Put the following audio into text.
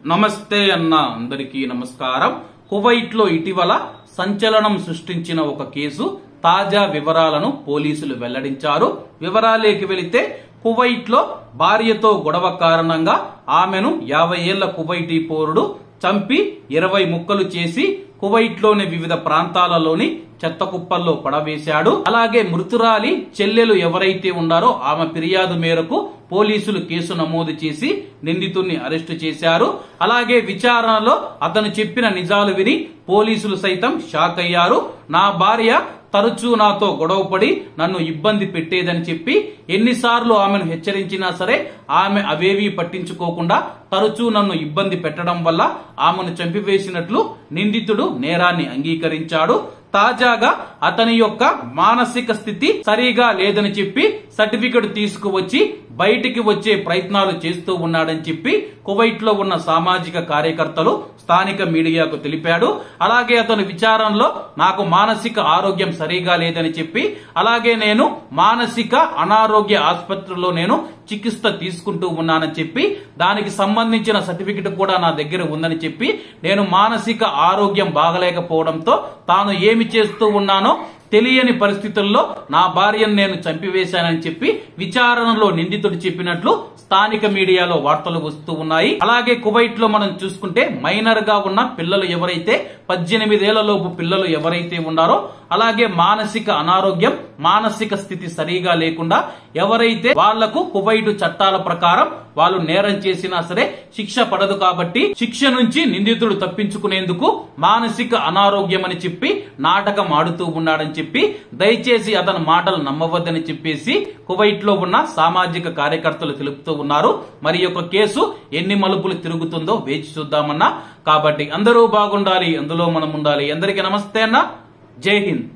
నమస్తే అన్న అందరికీ నమస్కారం కువైట్ లో ఇటీవల సంచలనం సృష్టించిన ఒక కేసు తాజా వివరాలను పోలీసులు వెల్లడించారు వివరాలేకి వెళితే కువైట్ లో భార్యతో గొడవ కారణంగా ఆమెను యాభై ఏళ్ల కువైటీ పౌరుడు చంపి ఇరవై ముక్కలు చేసి కువైట్ లోని వివిధ ప్రాంతాలలోని చెత్త కుప్పల్లో పడవేశాడు అలాగే మృతురాలి చెల్లెలు ఎవరైతే ఉన్నారో ఆమె ఫిర్యాదు మేరకు పోలీసులు కేసు నమోదు చేసి నిందితుడిని అరెస్టు చేశారు అలాగే విచారణలో అతను చెప్పిన నిజాలు విని పోలీసులు సైతం షాక్ అయ్యారు నా భార్య తరచూ నాతో గొడవపడి నన్ను ఇబ్బంది పెట్టేదని చెప్పి ఎన్నిసార్లు ఆమెను హెచ్చరించినా సరే ఆమె అవేవీ పట్టించుకోకుండా తరచూ నన్ను ఇబ్బంది పెట్టడం వల్ల ఆమెను చంపివేసినట్లు నిందితుడు నేరాన్ని అంగీకరించాడు తాజాగా అతని యొక్క మానసిక స్థితి సరిగా లేదని చెప్పి సర్టిఫికెట్ తీసుకువచ్చి బయటికి వచ్చే ప్రయత్నాలు చేస్తూ ఉన్నాడని చెప్పి కువైట్ లో ఉన్న సామాజిక కార్యకర్తలు స్థానిక మీడియాకు తెలిపాడు అలాగే అతను విచారణలో నాకు మానసిక ఆరోగ్యం సరిగా లేదని చెప్పి అలాగే నేను మానసిక అనారోగ్య ఆసుపత్రిలో నేను చికిత్స తీసుకుంటూ ఉన్నానని చెప్పి దానికి సంబంధించిన సర్టిఫికెట్ కూడా నా దగ్గర ఉందని చెప్పి నేను మానసిక ఆరోగ్యం బాగలేకపోవడంతో తాను ఏమి చేస్తూ ఉన్నానో తెలియని పరిస్థితుల్లో నా భార్యను నేను చంపివేశానని చెప్పి విచారణలో నిందితుడు చెప్పినట్లు స్థానిక మీడియాలో వార్తలు వస్తూ ఉన్నాయి అలాగే కువైట్ లో మనం చూసుకుంటే మైనర్ గా ఉన్న పిల్లలు ఎవరైతే పద్దెనిమిదేళ్లలోపు పిల్లలు ఎవరైతే ఉన్నారో అలాగే మానసిక అనారోగ్యం మానసిక స్థితి సరిగా లేకుండా ఎవరైతే వాళ్లకు కువైట్ చట్టాల ప్రకారం వాళ్ళు నేరం చేసినా సరే శిక్ష పడదు కాబట్టి శిక్ష నుంచి నిందితుడు తప్పించుకునేందుకు మానసిక అనారోగ్యం అని చెప్పి నాటకం ఆడుతూ ఉన్నాడని చెప్పి దయచేసి అతని మాటలు నమ్మవద్దని చెప్పేసి కువైట్ లో ఉన్న సామాజిక కార్యకర్తలు తెలుపుతూ ఉన్నారు మరి యొక్క కేసు ఎన్ని మలుపులు తిరుగుతుందో వేచి చూద్దామన్నా కాబట్టి అందరూ బాగుండాలి అందులో మనం ఉండాలి అందరికీ నమస్తే అన్న జై హింద్